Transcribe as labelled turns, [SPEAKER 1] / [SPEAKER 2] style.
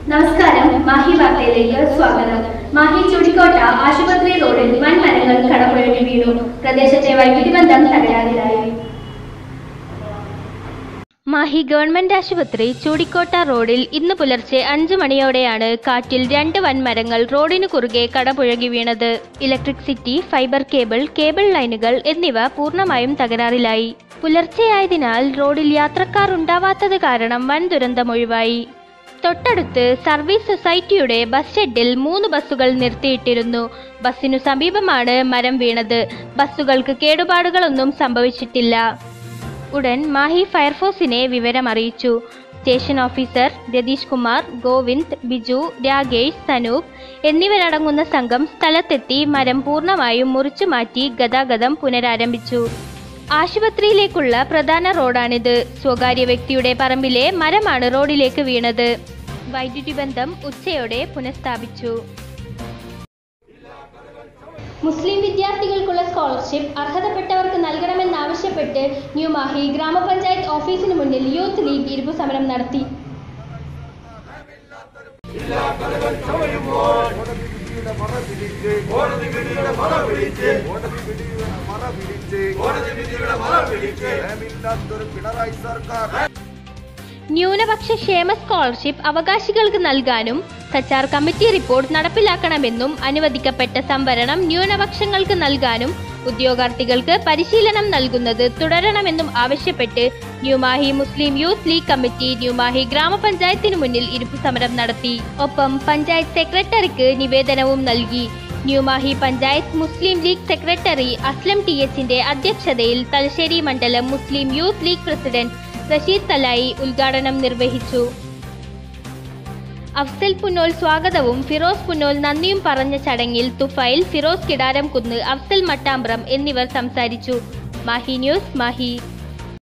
[SPEAKER 1] നമസ്കാരം മാഹി വാർത്തയിലേക്ക് സ്വാഗതം മാഹി ചുടിക്കോട്ട ആശുപത്രി റോഡിൽ വൻ മരങ്ങൾ കടപുഴകി വീണു പ്രദേശത്തെ വൈദ്യുതി ബന്ധം തകരാറിലായി മാഹി ഗവൺമെന്റ് ആശുപത്രി ചൂടിക്കോട്ട റോഡിൽ ഇന്ന് പുലർച്ചെ അഞ്ചു മണിയോടെയാണ് കാറ്റിൽ രണ്ട് വൻമരങ്ങൾ റോഡിനു കുറുകെ കടപുഴകി വീണത് ഇലക്ട്രിസിറ്റി ഫൈബർ കേബിൾ കേബിൾ ലൈനുകൾ എന്നിവ പൂർണ്ണമായും തകരാറിലായി പുലർച്ചെയായതിനാൽ റോഡിൽ യാത്രക്കാർ ഉണ്ടാവാത്തത് കാരണം വൻ ദുരന്തം ഒഴിവായി തൊട്ടടുത്ത് സർവീസ് സൊസൈറ്റിയുടെ ബസ് ഷെഡിൽ മൂന്ന് ബസ്സുകൾ നിർത്തിയിട്ടിരുന്നു ബസ്സിനു സമീപമാണ് മരം വീണത് ബസ്സുകൾക്ക് കേടുപാടുകളൊന്നും സംഭവിച്ചിട്ടില്ല ഉടൻ മാഹി ഫയർഫോഴ്സിനെ വിവരമറിയിച്ചു സ്റ്റേഷൻ ഓഫീസർ രതീഷ് കുമാർ ഗോവിന്ദ് ബിജു രാകേഷ് സനൂപ് എന്നിവരടങ്ങുന്ന സംഘം സ്ഥലത്തെത്തി മരം പൂർണ്ണമായും മുറിച്ചു മാറ്റി ഗതാഗതം പുനരാരംഭിച്ചു ആശുപത്രിയിലേക്കുള്ള പ്രധാന റോഡാണിത് സ്വകാര്യ വ്യക്തിയുടെ പറമ്പിലെ മരമാണ് റോഡിലേക്ക് വീണത് വൈദ്യുതി ബന്ധം ഉച്ചയോടെ പുനഃസ്ഥാപിച്ചു മുസ്ലിം വിദ്യാർത്ഥികൾക്കുള്ള സ്കോളർഷിപ്പ് അർഹതപ്പെട്ടവർക്ക് നൽകണമെന്നാവശ്യപ്പെട്ട് ന്യൂമാഹി ഗ്രാമപഞ്ചായത്ത് ഓഫീസിന് മുന്നിൽ യൂത്ത് ലീഗ് ഇരുപു സമരം നടത്തി
[SPEAKER 2] കോടതി വിധിയുടെ മറ പിടിച്ച് കോടതി വിധിയുടെ മറ പിടിച്ച് കോടതി വിധിയുടെ മറ പിടിച്ച് ഭയമില്ലാത്തൊരു പിണറായി സർക്കാർ
[SPEAKER 1] ന്യൂനപക്ഷ ക്ഷേമ സ്കോളർഷിപ്പ് അവകാശികൾക്ക് നൽകാനും സച്ചാർ കമ്മിറ്റി റിപ്പോർട്ട് നടപ്പിലാക്കണമെന്നും അനുവദിക്കപ്പെട്ട സംവരണം ന്യൂനപക്ഷങ്ങൾക്ക് നൽകാനും ഉദ്യോഗാർത്ഥികൾക്ക് പരിശീലനം നൽകുന്നത് തുടരണമെന്നും ആവശ്യപ്പെട്ട് New Mahe Muslim Youth League committee New Mahe ഗ്രാമപഞ്ചായത്തിനു മുന്നിൽ ഇരുപ്പ് സമരം നടത്തി ഒപ്പം പഞ്ചായത്ത് സെക്രട്ടറിക്ക് നിവേദനവും നൽകി New Mahe panchayat Muslim League secretary Aslam T എച്ചിന്റെ അധ്യക്ഷതയിൽ തലശ്ശേരി മണ്ഡലം Muslim Youth League president Rasheed Thalayi ഉദ്ഘാടനം നിർവഹിച്ചു അഫ്സൽ പുന്നോൽ സ്വാഗതവും ഫിറോസ് പുന്നോൽ നന്ദിയും പറഞ്ഞ ചടങ്ങിൽ തുഫൈൽ ഫിറോസ് കിടാരം കുന്ന് അഫ്സൽ മട്ടാമ്പ്രം എന്നിവർ സംസാരിച്ചു മാഹി ന്യൂസ് മാഹി